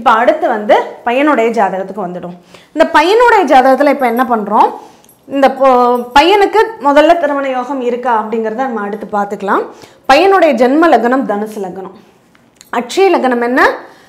இப்போ அடுத்து வந்து பையனுடைய ஜாதகத்துக்கு வந்துடும் இந்த பையனுடைய ஜாதகத்தில் இப்போ என்ன பண்ணுறோம் இந்த பொ- பையனுக்கு முதல்ல திருமண யோகம் இருக்கா அப்படிங்கிறத நம்ம அடுத்து பார்த்துக்கலாம் பையனுடைய ஜென்ம லக்னம் தனுசு லக்னம் அட்சய லக்னம் என்ன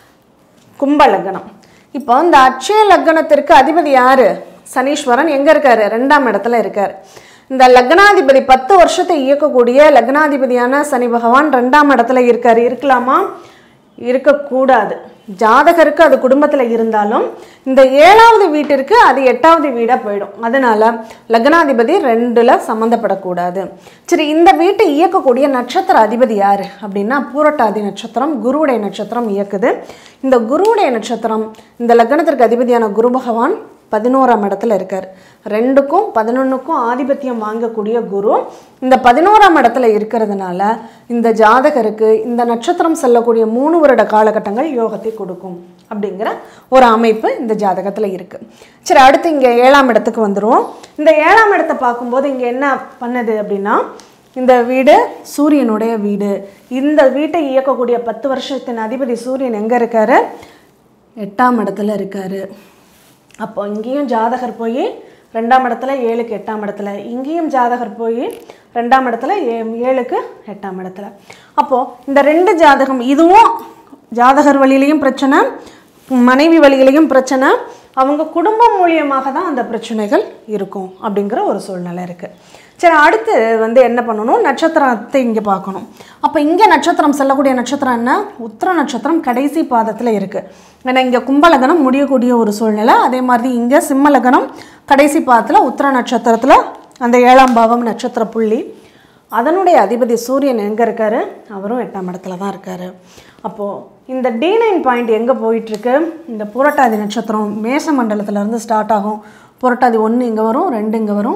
கும்ப லக்னம் இப்போ இந்த அட்சய லக்னத்திற்கு அதிபதி யாரு சனீஸ்வரன் எங்க இருக்காரு ரெண்டாம் இடத்துல இருக்கார் இந்த லக்னாதிபதி பத்து வருஷத்தை இயக்கக்கூடிய லக்னாதிபதியான சனி பகவான் ரெண்டாம் இடத்துல இருக்காரு இருக்கலாமா இருக்கக்கூடாது ஜாதகருக்கு அது குடும்பத்தில் இருந்தாலும் இந்த ஏழாவது வீட்டிற்கு அது எட்டாவது வீடாக போயிடும் அதனால லக்னாதிபதி ரெண்டில் சம்மந்தப்படக்கூடாது சரி இந்த வீட்டை இயக்கக்கூடிய நட்சத்திர அதிபதி யார் அப்படின்னா பூரட்டாதி நட்சத்திரம் குருவுடைய நட்சத்திரம் இயக்குது இந்த குருவுடைய நட்சத்திரம் இந்த லக்னத்திற்கு அதிபதியான குரு பகவான் பதினோராம் இடத்துல இருக்கார் ரெண்டுக்கும் பதினொன்றுக்கும் ஆதிபத்தியம் வாங்கக்கூடிய குரு இந்த பதினோராம் இடத்துல இருக்கிறதுனால இந்த ஜாதகருக்கு இந்த நட்சத்திரம் செல்லக்கூடிய மூணு வருட காலகட்டங்கள் யோகத்தை கொடுக்கும் அப்படிங்கிற ஒரு அமைப்பு இந்த ஜாதகத்தில் இருக்குது சரி அடுத்து இங்கே ஏழாம் இடத்துக்கு வந்துடுவோம் இந்த ஏழாம் இடத்தை பார்க்கும்போது இங்கே என்ன பண்ணுது அப்படின்னா இந்த வீடு சூரியனுடைய வீடு இந்த வீட்டை இயக்கக்கூடிய பத்து வருஷத்தின் அதிபதி சூரியன் எங்கே இருக்காரு எட்டாம் இடத்துல இருக்காரு அப்போ இங்கேயும் ஜாதகர் போய் ரெண்டாம் இடத்துல ஏழுக்கு எட்டாம் இடத்துல இங்கேயும் ஜாதகர் போய் ரெண்டாம் இடத்துல ஏ- ஏழுக்கு எட்டாம் இடத்துல அப்போது இந்த ரெண்டு ஜாதகம் இதுவும் ஜாதகர் வழியிலையும் பிரச்சனை மனைவி வழியிலையும் பிரச்சனை அவங்க குடும்பம் மூலியமாக தான் அந்த பிரச்சனைகள் இருக்கும் அப்படிங்கிற ஒரு சூழ்நிலை இருக்குது சரி அடுத்து வந்து என்ன பண்ணணும் நட்சத்திரத்தை இங்கே பார்க்கணும் அப்போ இங்கே நட்சத்திரம் செல்லக்கூடிய நட்சத்திரம் என்ன உத்திர நட்சத்திரம் கடைசி பாதத்தில் இருக்குது ஏன்னா இங்கே கும்பலகனம் முடியக்கூடிய ஒரு சூழ்நிலை அதே மாதிரி இங்கே சிம்மலகனம் கடைசி பாதத்தில் உத்திர நட்சத்திரத்தில் அந்த ஏழாம் பாவம் நட்சத்திர புள்ளி அதனுடைய அதிபதி சூரியன் எங்கே இருக்காரு அவரும் எட்டாம் இடத்துல தான் இருக்காரு அப்போது இந்த டி நைன் பாயிண்ட் எங்கே போயிட்டுருக்கு இந்த புரட்டாதி நட்சத்திரம் மேஷ மண்டலத்திலேருந்து ஸ்டார்ட் ஆகும் புரட்டாதி ஒன்று இங்கே வரும் ரெண்டு இங்கே வரும்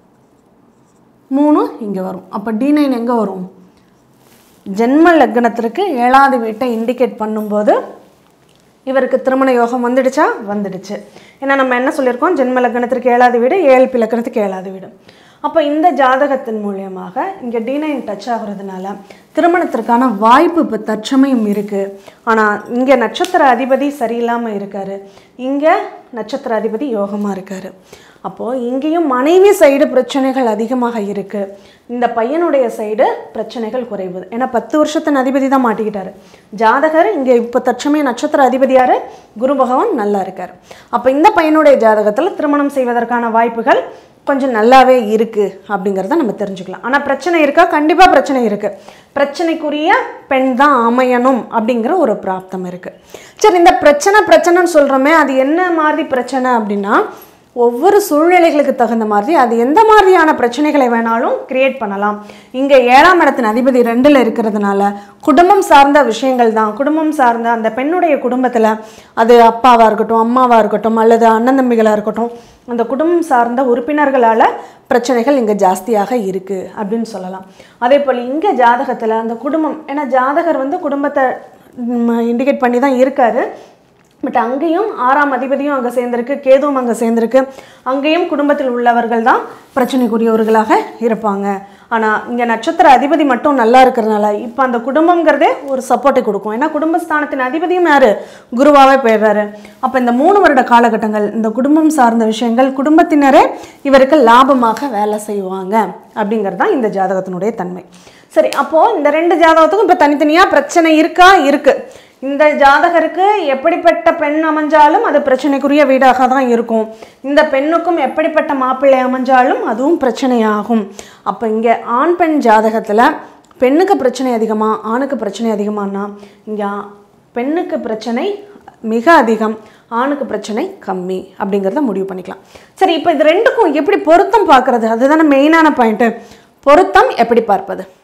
மூணு இங்கே வரும் அப்போ டி நைன் எங்கே வரும் ஜென்ம லக்னத்திற்கு ஏழாவது வீட்டை இண்டிகேட் பண்ணும்போது இவருக்கு திருமண யோகம் வந்துடுச்சா வந்துடுச்சு ஏன்னா நம்ம என்ன சொல்லியிருக்கோம் ஜென்ம லக்னத்திற்கு ஏழாவது வீடு ஏழ்பி லக்னத்துக்கு ஏழாவது வீடு அப்போ இந்த ஜாதகத்தின் மூலியமாக இங்கே டி நைன் டச் ஆகுறதுனால திருமணத்திற்கான வாய்ப்பு இப்போ தற்சமயம் இருக்குது ஆனால் இங்கே நட்சத்திர அதிபதி சரியில்லாமல் இருக்காரு இங்கே நட்சத்திர அதிபதி யோகமாக இருக்காரு அப்போது இங்கேயும் மனைவி சைடு பிரச்சனைகள் அதிகமாக இருக்குது இந்த பையனுடைய சைடு பிரச்சனைகள் குறைவு ஏன்னா பத்து வருஷத்தின் அதிபதி தான் மாட்டிக்கிட்டாரு ஜாதகர் இங்கே இப்போ தற்சமய நட்சத்திர அதிபதி யாரு குரு பகவான் நல்லா இருக்கார் அப்போ இந்த பையனுடைய ஜாதகத்தில் திருமணம் செய்வதற்கான வாய்ப்புகள் கொஞ்சம் நல்லாவே இருக்குது அப்படிங்கிறத நம்ம தெரிஞ்சுக்கலாம் ஆனால் பிரச்சனை இருக்கா கண்டிப்பாக பிரச்சனை இருக்குது பிரச்சனைக்குரிய பெண் தான் அமையணும் அப்படிங்கிற ஒரு பிராப்தம் இருக்குது சரி இந்த பிரச்சனை பிரச்சனைன்னு சொல்கிறோமே அது என்ன மாதிரி பிரச்சனை அப்படின்னா ஒவ்வொரு சூழ்நிலைகளுக்கு தகுந்த மாதிரி அது எந்த மாதிரியான பிரச்சனைகளை வேணாலும் கிரியேட் பண்ணலாம் இங்கே ஏழாம் இடத்தின் அதிபதி ரெண்டில் இருக்கிறதுனால குடும்பம் சார்ந்த விஷயங்கள் தான் குடும்பம் சார்ந்த அந்த பெண்ணுடைய குடும்பத்தில் அது அப்பாவாக இருக்கட்டும் அம்மாவாக இருக்கட்டும் அல்லது அண்ணன் தம்பிகளாக இருக்கட்டும் அந்த குடும்பம் சார்ந்த உறுப்பினர்களால் பிரச்சனைகள் இங்கே ஜாஸ்தியாக இருக்குது அப்படின்னு சொல்லலாம் அதே போல் இங்கே ஜாதகத்தில் அந்த குடும்பம் ஏன்னா ஜாதகர் வந்து குடும்பத்தை இண்டிகேட் பண்ணி தான் இருக்காரு பட் அங்கேயும் ஆறாம் அதிபதியும் அங்கே சேர்ந்திருக்கு கேதுவும் அங்கே சேர்ந்திருக்கு அங்கேயும் குடும்பத்தில் உள்ளவர்கள் தான் பிரச்சனைக்குரியவர்களாக இருப்பாங்க ஆனால் இங்கே நட்சத்திர அதிபதி மட்டும் நல்லா இருக்கிறதுனால இப்போ அந்த குடும்பங்கிறதே ஒரு சப்போர்ட்டை கொடுக்கும் ஏன்னா குடும்பஸ்தானத்தின் அதிபதியும் யார் குருவாகவே போயிடுறாரு அப்போ இந்த மூணு வருட காலகட்டங்கள் இந்த குடும்பம் சார்ந்த விஷயங்கள் குடும்பத்தினரே இவருக்கு லாபமாக வேலை செய்வாங்க அப்படிங்கிறது தான் இந்த ஜாதகத்தினுடைய தன்மை சரி அப்போது இந்த ரெண்டு ஜாதகத்துக்கும் இப்போ தனித்தனியாக பிரச்சனை இருக்கா இருக்குது இந்த ஜாதகருக்கு எப்படிப்பட்ட பெண் அமைஞ்சாலும் அது பிரச்சனைக்குரிய வீடாக தான் இருக்கும் இந்த பெண்ணுக்கும் எப்படிப்பட்ட மாப்பிள்ளை அமைஞ்சாலும் அதுவும் பிரச்சனையாகும் அப்போ இங்கே ஆண் பெண் ஜாதகத்தில் பெண்ணுக்கு பிரச்சனை அதிகமாக ஆணுக்கு பிரச்சனை அதிகமானா இங்கே பெண்ணுக்கு பிரச்சனை மிக அதிகம் ஆணுக்கு பிரச்சனை கம்மி அப்படிங்கிறத முடிவு பண்ணிக்கலாம் சரி இப்போ இது ரெண்டுக்கும் எப்படி பொருத்தம் பார்க்குறது அதுதானே மெயினான பாயிண்ட்டு பொருத்தம் எப்படி பார்ப்பது